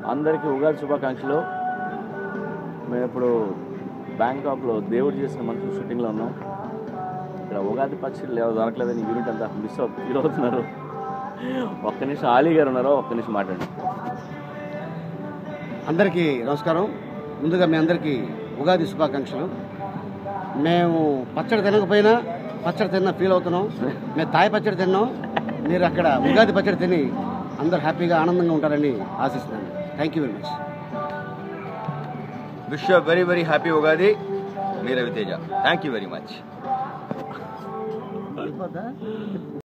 అందరికీ ఉగాది శుభాకాంక్షలు మేము ఇప్పుడు బ్యాంకాక్లో దేవుడు చేసిన మనుషులు షూటింగ్లో ఉన్నాం ఇక్కడ ఉగాది పచ్చడి లేవు దొరకలేదని యూనిట్ అంతా మిస్ అవు ఫీల్ అవుతున్నారు ఒక్క నిమిషం ఆలీ గారు ఉన్నారో ఒక్క నిమిషం మాట్లాడండి అందరికీ నమస్కారం ముందుగా మీ అందరికీ ఉగాది శుభాకాంక్షలు మేము పచ్చడి తినకపోయినా పచ్చడి తిన్న ఫీల్ అవుతున్నాం మేము తాయి పచ్చడి తిన్నాం మీరు అక్కడ ఉగాది పచ్చడి తిని అందరు హ్యాపీగా ఆనందంగా ఉంటారని ఆశిస్తున్నాను thank you very much wish very very happy Ugadi మీ Ravi Teja thank you very much